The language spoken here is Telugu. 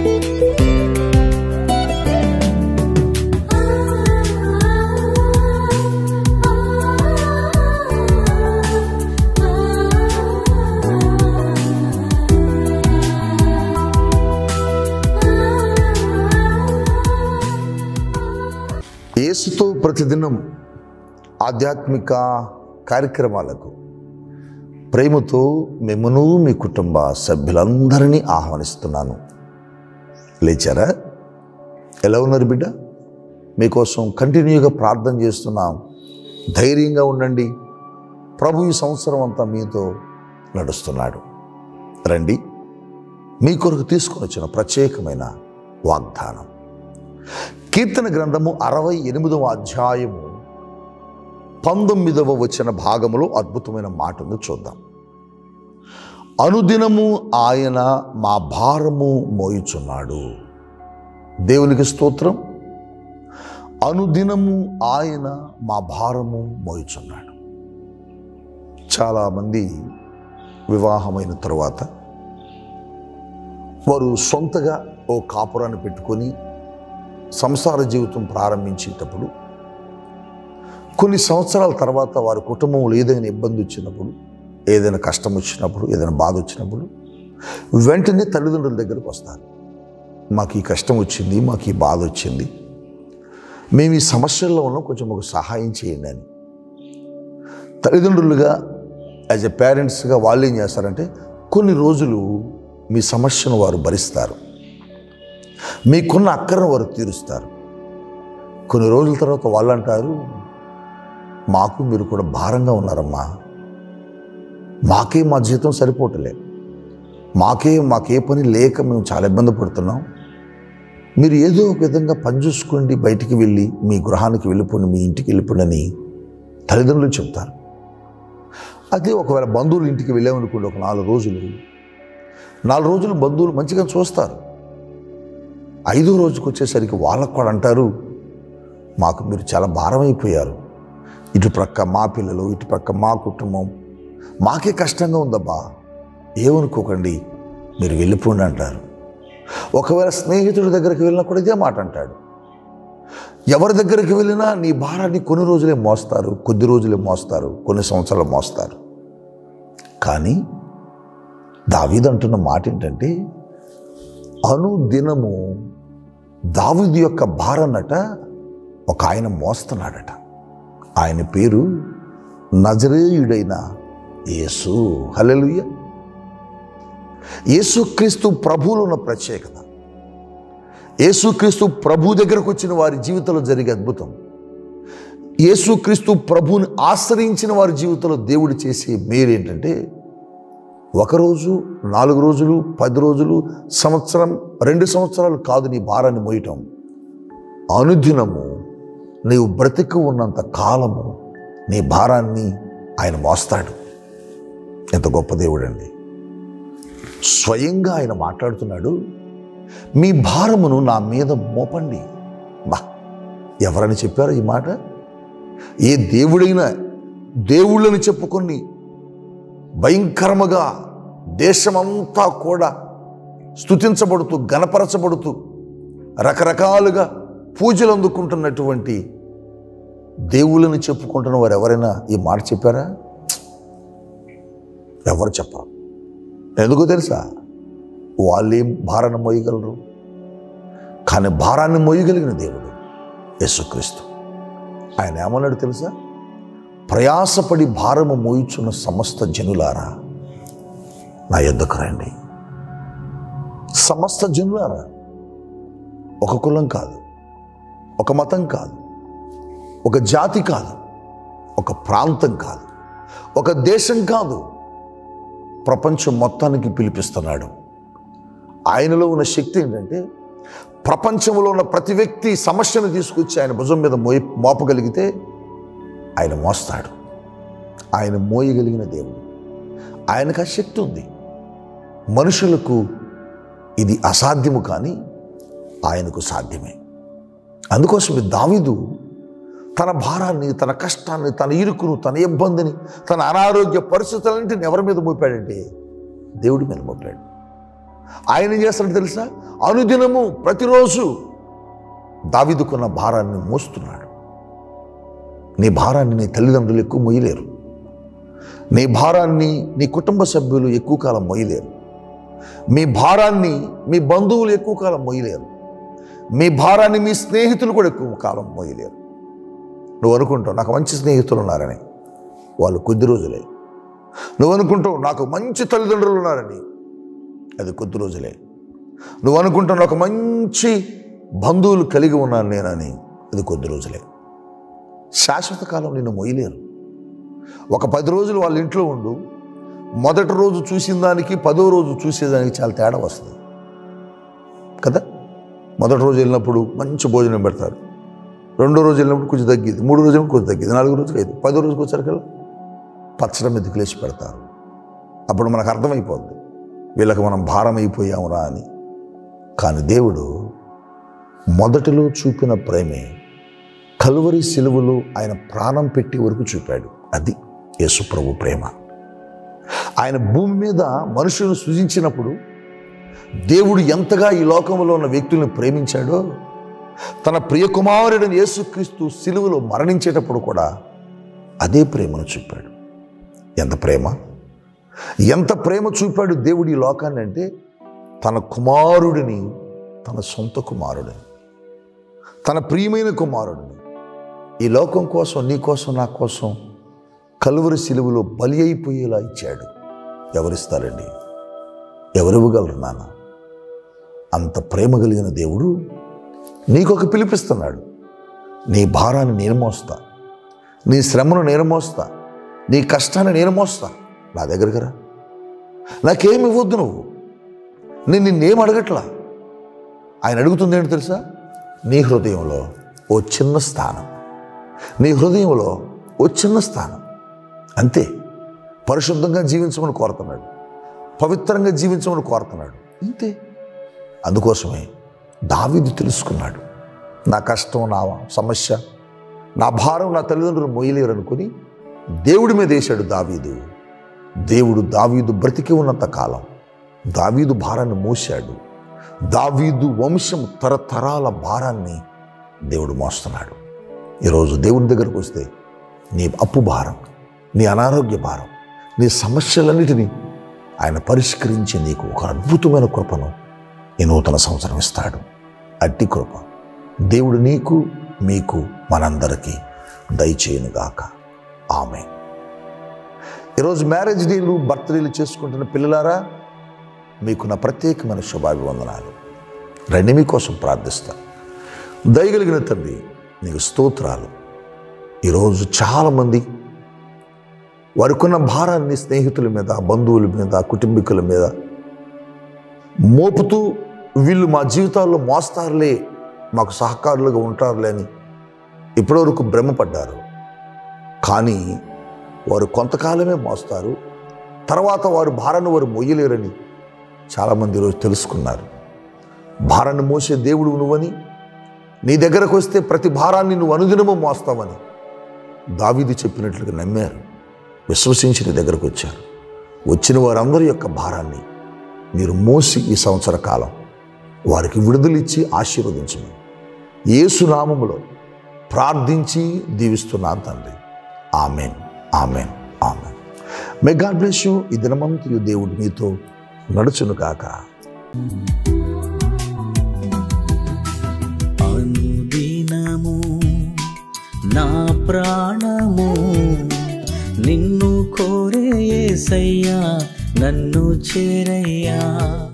యేసుతో ప్రతిదినం ఆధ్యాత్మిక కార్యక్రమాలకు ప్రేమతో మిమ్మను మీ కుటుంబ సభ్యులందరినీ ఆహ్వానిస్తున్నాను లేచారా ఎలా ఉన్నారు బిడ్డ మీకోసం కంటిన్యూగా ప్రార్థన చేస్తున్నాం ధైర్యంగా ఉండండి ప్రభు ఈ సంవత్సరం అంతా మీతో నడుస్తున్నాడు రండి మీ కొరకు తీసుకొని వచ్చిన ప్రత్యేకమైన వాగ్దానం కీర్తన గ్రంథము అరవై ఎనిమిదవ అధ్యాయము పంతొమ్మిదవ వచ్చిన భాగములో అద్భుతమైన మాట ఉంది చూద్దాం అనుదినము ఆయన మా భారము మోయుచున్నాడు దేవునికి స్తోత్రం అనుదినము ఆయన మా భారము మోయుచున్నాడు చాలామంది వివాహమైన తరువాత వారు సొంతగా ఓ కాపురాన్ని పెట్టుకొని సంసార జీవితం ప్రారంభించేటప్పుడు కొన్ని సంవత్సరాల తర్వాత వారి కుటుంబంలో ఏదైనా ఇబ్బంది వచ్చినప్పుడు ఏదైనా కష్టం వచ్చినప్పుడు ఏదైనా బాధ వచ్చినప్పుడు వెంటనే తల్లిదండ్రుల దగ్గరకు వస్తారు మాకు ఈ కష్టం వచ్చింది మాకు ఈ బాధ వచ్చింది మేము ఈ సమస్యల్లో ఉన్నాం కొంచెం మాకు సహాయం చేయండి అని తల్లిదండ్రులుగా యాజ్ ఎ పేరెంట్స్గా వాళ్ళు ఏం చేస్తారంటే కొన్ని రోజులు మీ సమస్యను వారు భరిస్తారు మీకున్న అక్కరను వారు తీరుస్తారు కొన్ని రోజుల తర్వాత వాళ్ళు అంటారు మాకు మీరు కూడా భారంగా ఉన్నారమ్మా మాకే మా జీతం సరిపోవట్లే మాకే మాకే పని లేక మేము చాలా ఇబ్బంది పడుతున్నాం మీరు ఏదో ఒక విధంగా పని చూసుకోండి బయటికి వెళ్ళి మీ గృహానికి వెళ్ళిపోండి మీ ఇంటికి వెళ్ళిపోండి అని తల్లిదండ్రులు చెప్తారు అదే ఒకవేళ బంధువులు ఇంటికి వెళ్ళామనుకోండి ఒక నాలుగు రోజులు నాలుగు రోజులు బంధువులు మంచిగా చూస్తారు ఐదో రోజుకి వచ్చేసరికి వాళ్ళకు కూడా అంటారు మాకు మీరు చాలా భారం అయిపోయారు ఇటు ప్రక్క మా పిల్లలు ఇటు ప్రక్క మా కుటుంబం మాకే కష్టంగా ఉందబ్బా ఏమనుకోకండి మీరు వెళ్ళిపోండి అంటారు ఒకవేళ స్నేహితుడి దగ్గరికి వెళ్ళినా కూడా ఇదే మాట అంటాడు ఎవరి దగ్గరికి వెళ్ళినా నీ భారాన్ని కొన్ని రోజులే మోస్తారు కొద్ది రోజులే మోస్తారు కొన్ని సంవత్సరాలు మోస్తారు కానీ దావీదు అంటున్న మాట ఏంటంటే అనుదినము దావీదు యొక్క భారన్నట ఒక ఆయన మోస్తున్నాడట ఆయన పేరు నజరేయుడైన యేసు హల్లెలూయ యేసుక్రీస్తు ప్రభువులో ఉన్న ప్రత్యేకత యేసుక్రీస్తు ప్రభు దగ్గరకు వచ్చిన వారి జీవితంలో జరిగే అద్భుతం యేసుక్రీస్తు ప్రభువుని ఆశ్రయించిన వారి జీవితంలో దేవుడు చేసే మేలు ఏంటంటే ఒకరోజు నాలుగు రోజులు పది రోజులు సంవత్సరం రెండు సంవత్సరాలు కాదు నీ భారాన్ని మోయటం అనుదినము నీవు బ్రతికి ఉన్నంత కాలము నీ భారాన్ని ఆయన మోస్తాడు ఎంత గొప్ప దేవుడండి స్వయంగా ఆయన మాట్లాడుతున్నాడు మీ భారమును నా మీద మోపండి బా ఎవరని చెప్పారు ఈ మాట ఏ దేవుడైనా దేవుళ్ళని చెప్పుకొని భయంకరముగా దేశమంతా కూడా స్తుతించబడుతూ గణపరచబడుతూ రకరకాలుగా పూజలు అందుకుంటున్నటువంటి దేవుళ్ళని చెప్పుకుంటున్న వారు ఎవరైనా ఈ మాట చెప్పారా ఎవరు చెప్పరు ఎందుకో తెలుసా వాళ్ళేం భారాన్ని మోయగలరు కానీ భారాన్ని మోయగలిగిన దేవుడు యేసుక్రీస్తు ఆయన ఏమన్నాడు తెలుసా ప్రయాసపడి భారము మోయిచున్న సమస్త జనులారా నా యొద్దకు రండి సమస్త జనులారా ఒక కులం కాదు ఒక మతం కాదు ఒక జాతి కాదు ఒక ప్రాంతం కాదు ఒక దేశం కాదు ప్రపంచం మొత్తానికి పిలిపిస్తున్నాడు ఆయనలో ఉన్న శక్తి ఏంటంటే ప్రపంచంలో ఉన్న ప్రతి వ్యక్తి సమస్యను తీసుకొచ్చి ఆయన భుజం మీద మోయి మోపగలిగితే ఆయన మోస్తాడు ఆయన మోయగలిగిన దేవుడు ఆయనకు ఆ శక్తి ఉంది మనుషులకు ఇది అసాధ్యము కానీ ఆయనకు సాధ్యమే అందుకోసమే దావీదు తన భారాన్ని తన కష్టాన్ని తన ఇరుకును తన ఇబ్బందిని తన అనారోగ్య పరిస్థితులన్నింటిని ఎవరి మీద మోపాడంటే దేవుడి మీద మోపాడు ఆయన ఏం చేస్తాడో తెలుసా అనుదినము ప్రతిరోజు దావిదుకున్న భారాన్ని మోస్తున్నాడు నీ భారాన్ని నీ తల్లిదండ్రులు ఎక్కువ మొయ్యలేరు నీ భారాన్ని నీ కుటుంబ సభ్యులు ఎక్కువ కాలం మొయ్యలేరు మీ భారాన్ని మీ బంధువులు ఎక్కువ కాలం మొయ్యలేరు మీ భారాన్ని మీ స్నేహితులు కూడా ఎక్కువ కాలం మోయలేరు నువ్వు అనుకుంటావు నాకు మంచి స్నేహితులు ఉన్నారని వాళ్ళు కొద్ది రోజులే నువ్వు అనుకుంటావు నాకు మంచి తల్లిదండ్రులు ఉన్నారని అది కొద్ది రోజులే నువ్వు అనుకుంటావు నాకు మంచి బంధువులు కలిగి ఉన్నాను నేనని అది కొద్ది రోజులే శాశ్వత కాలం నిన్ను మొయ్యలేరు ఒక పది రోజులు వాళ్ళ ఇంట్లో ఉండు మొదటి రోజు చూసిన దానికి పదో రోజు చూసేదానికి చాలా తేడా వస్తుంది కదా మొదటి రోజు వెళ్ళినప్పుడు మంచి భోజనం పెడతారు రెండో రోజు వెళ్ళినప్పుడు కొంచెం తగ్గింది మూడు రోజులు కొంచెం తగ్గింది నాలుగు రోజులు ఐదు పదో రోజుకి వచ్చారు పచ్చడి మెతుకులేసి పెడతారు అప్పుడు మనకు అర్థమైపోద్ది వీళ్ళకి మనం భారం అయిపోయామురా అని కానీ దేవుడు మొదటిలో చూపిన ప్రేమే కలువరి సిలువలో ఆయన ప్రాణం పెట్టి వరకు చూపాడు అది యేసుప్రభు ప్రేమ ఆయన భూమి మీద మనుషులను సృజించినప్పుడు దేవుడు ఎంతగా ఈ లోకంలో ఉన్న వ్యక్తులను ప్రేమించాడో తన ప్రియ కుమారుడైన యేసుక్రీస్తు సిలువలో మరణించేటప్పుడు కూడా అదే ప్రేమను చూపాడు ఎంత ప్రేమ ఎంత ప్రేమ చూపాడు దేవుడు ఈ లోకాన్ని అంటే తన కుమారుడిని తన సొంత కుమారుడిని తన ప్రియమైన కుమారుడిని ఈ లోకం కోసం నీ కోసం నా కోసం కలువరి సిలువలో బలి అయిపోయేలా ఇచ్చాడు ఎవరిస్తారండి ఎవరివ్వగలరు నాన్న అంత ప్రేమ కలిగిన దేవుడు నీకొక పిలిపిస్తున్నాడు నీ భారాన్ని నేను మోస్తా నీ శ్రమను నేను మోస్తా నీ కష్టాన్ని నేను మోస్తా నా దగ్గరికి రా నాకేమి ఇవ్వద్దు నువ్వు నేను నిన్నేం అడగట్లా ఆయన అడుగుతుంది ఏంటి తెలుసా నీ హృదయంలో ఓ చిన్న స్థానం నీ హృదయంలో ఓ చిన్న స్థానం అంతే పరిశుద్ధంగా జీవించమని కోరుతున్నాడు పవిత్రంగా జీవించమని కోరుతున్నాడు అంతే అందుకోసమే దావీదు తెలుసుకున్నాడు నా కష్టం నా సమస్య నా భారం నా తల్లిదండ్రులు మోయలేరు అనుకుని దేవుడి మీద వేశాడు దావీదు దేవుడు దావీదు బ్రతికి ఉన్నంత కాలం దావీదు భారాన్ని మోశాడు దావీదు వంశం తరతరాల భారాన్ని దేవుడు మోస్తున్నాడు ఈరోజు దేవుని దగ్గరకు వస్తే నీ అప్పు భారం నీ అనారోగ్య భారం నీ సమస్యలన్నిటినీ ఆయన పరిష్కరించి నీకు ఒక అద్భుతమైన కృపను ఈ నూతన సంవత్సరం ఇస్తాడు అట్టి కృప దేవుడు నీకు మీకు మనందరికీ దయచేయునుగాక ఆమె ఈరోజు మ్యారేజ్ డేలు బర్త్డేలు చేసుకుంటున్న పిల్లలారా మీకు నా ప్రత్యేకమైన శుభాభివందనాలు రండి మీకోసం ప్రార్థిస్తా దయగలిగిన తండ్రి నీకు స్తోత్రాలు ఈరోజు చాలామంది వారికున్న భారాన్ని స్నేహితుల మీద బంధువుల మీద కుటుంబీకుల మీద మోపుతూ వీళ్ళు మా జీవితాల్లో మోస్తారులే మాకు సహకారులుగా ఉంటారులే అని ఇప్పటివరకు భ్రమపడ్డారు కానీ వారు కొంతకాలమే మోస్తారు తర్వాత వారు భారాన్ని వారు మొయ్యలేరని చాలామంది ఈరోజు తెలుసుకున్నారు భారాన్ని మోసే దేవుడు నువ్వని నీ దగ్గరకు వస్తే ప్రతి భారాన్ని నువ్వు అనుదినము మోస్తావని దావీది చెప్పినట్లుగా నమ్మారు విశ్వసించి నీ దగ్గరకు వచ్చారు వచ్చిన వారందరి యొక్క భారాన్ని మీరు మోసి ఈ సంవత్సర కాలం వారికి విడుదలిచ్చి ఆశీర్వదించమని ఏసునామములో ప్రార్థించి దీవిస్తున్నాను తండ్రి amen amen amen may God bless you ఈ దినమంతయు దేవుడు మీతో నడుచును కాక అనుదినము నా ప్రాణము నిన్ను కోరే యేసయ్యా నన్ను చేరయ్యా